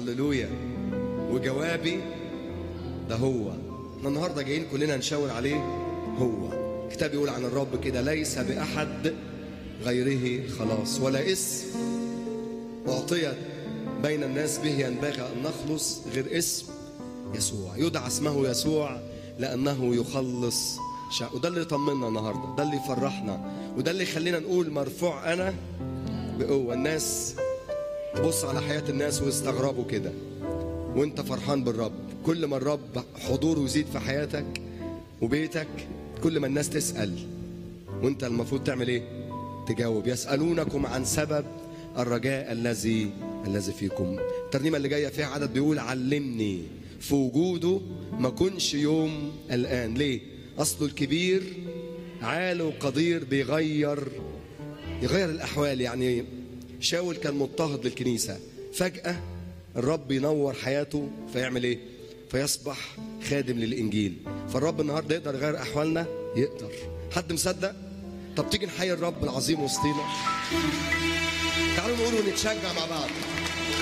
هللويا وجوابي ده هو احنا النهارده جايين كلنا نشاور عليه هو الكتاب يقول عن الرب كده ليس بأحد غيره خلاص ولا اسم أعطيت بين الناس به ينبغي أن نخلص غير اسم يسوع يدعى اسمه يسوع لأنه يخلص شعب وده اللي يطمنا النهارده ده اللي يفرحنا وده اللي يخلينا نقول مرفوع أنا بقوة الناس بص على حياة الناس واستغربوا كده وانت فرحان بالرب كل ما الرب حضوره يزيد في حياتك وبيتك كل ما الناس تسأل وانت المفروض تعمل ايه تجاوب يسألونكم عن سبب الرجاء الذي الذي فيكم الترنيمة اللي جاية فيها عدد بيقول علمني في وجوده ما كنش يوم الآن ليه أصله الكبير عال وقدير بيغير يغير الأحوال يعني شاول كان مضطهد للكنيسة فجأة الرب ينور حياته فيعمل ايه فيصبح خادم للإنجيل فالرب النهاردة يقدر يغير أحوالنا يقدر حد مصدق طب تيجي نحيي الرب العظيم وسطينا تعالوا نقول ونتشجع مع بعض